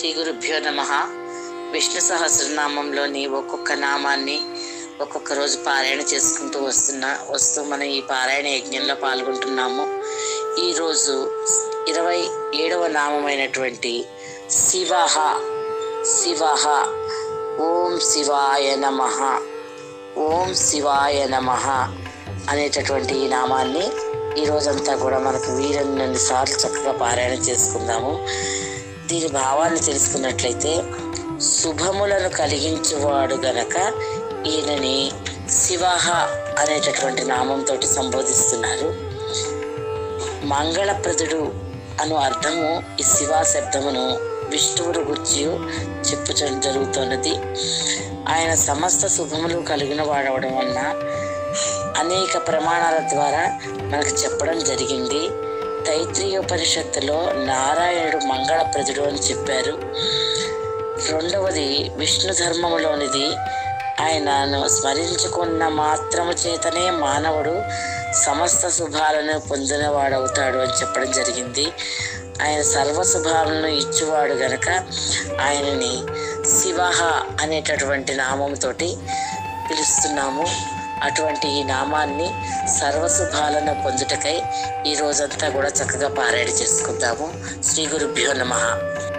శ్రీ గురుభ్యో నమ విష్ణు సహస్రనామంలోని ఒక్కొక్క నామాన్ని ఒక్కొక్క రోజు పారాయణ చేసుకుంటూ వస్తున్నా వస్తూ మనం ఈ పారాయణ యజ్ఞంలో పాల్గొంటున్నాము ఈరోజు ఇరవై ఏడవ నామమైనటువంటి శివహ శివహ ఓం శివాయ నమ ఓం శివాయ నమ అనేటటువంటి ఈ నామాన్ని ఈ రోజంతా కూడా మనకు వీరన్ని సార్లు చక్కగా పారాయణ చేసుకుందాము దీని భావాన్ని తెలుసుకున్నట్లయితే శుభములను కలిగించువాడు గనక ఈయనని శివహ అనేటటువంటి నామంతో సంబోధిస్తున్నారు మంగళప్రదుడు అను అర్థము ఈ శివ శబ్దమును విష్ణువుడు గుర్చి చెప్పుచడం జరుగుతున్నది ఆయన సమస్త శుభములు కలిగిన వాడవడం వలన అనేక ప్రమాణాల ద్వారా మనకు చెప్పడం జరిగింది తైత్రీయోపనిషత్తులో నారాయణుడు మంగళప్రదుడు అని చెప్పారు రెండవది విష్ణు ధర్మములోనిది ఆయనను స్మరించుకున్న మాత్రము చేతనే మానవుడు సమస్త శుభాలను పొందినవాడవుతాడు అని చెప్పడం జరిగింది ఆయన సర్వ శుభాలను ఇచ్చువాడు గనక ఆయనని శివహ అనేటటువంటి నామంతోటి పిలుస్తున్నాము అటువంటి ఈ నామాన్ని సర్వశుభాలను పొందుటకై ఈ రోజంతా కూడా చక్కగా పారాయణ చేసుకుందాము శ్రీ గురుభ్యో నమ